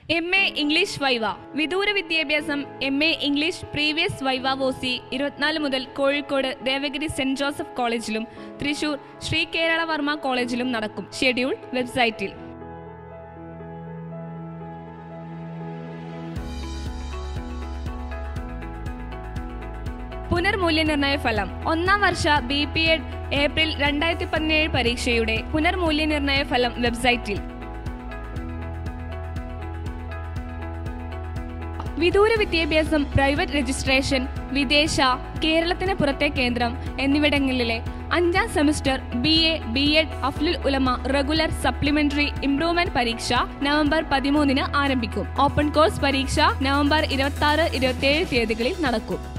M A English viva വിദൂര വിദ്യാഭ്യാസം M A English previous viva voce ഇരുപത്തിനാല് മുതൽ കോഴിക്കോട് ദേവഗിരി സെന്റ് ജോസഫ് കോളേജിലും തൃശൂർ ശ്രീ കേരളവർമ്മ കോളേജിലും നടക്കും ഷെഡ്യൂൾ വെബ്സൈറ്റിൽ പുനർമൂല്യനിർണയ ഫലം ഒന്നാം വർഷ ബി പി എഡ് ഏപ്രിൽ രണ്ടായിരത്തി പതിനേഴ് പരീക്ഷയുടെ പുനർമൂല്യനിർണയ ഫലം വെബ്സൈറ്റിൽ വിദൂര വിദ്യാഭ്യാസം പ്രൈവറ്റ് രജിസ്ട്രേഷൻ വിദേശ കേരളത്തിന് പുറത്തെ കേന്ദ്രം എന്നിവിടങ്ങളിലെ അഞ്ചാം semester B A B Ed അഫ്ലുൽ ഉലമ റെഗുലർ സപ്ലിമെന്ററി ഇംപ്രൂവ്മെന്റ് പരീക്ഷ നവംബർ പതിമൂന്നിന് ആരംഭിക്കും ഓപ്പൺ കോഴ്സ് പരീക്ഷ നവംബർ ഇരുപത്തി ആറ് ഇരുപത്തിയേഴ് തീയതികളിൽ നടക്കും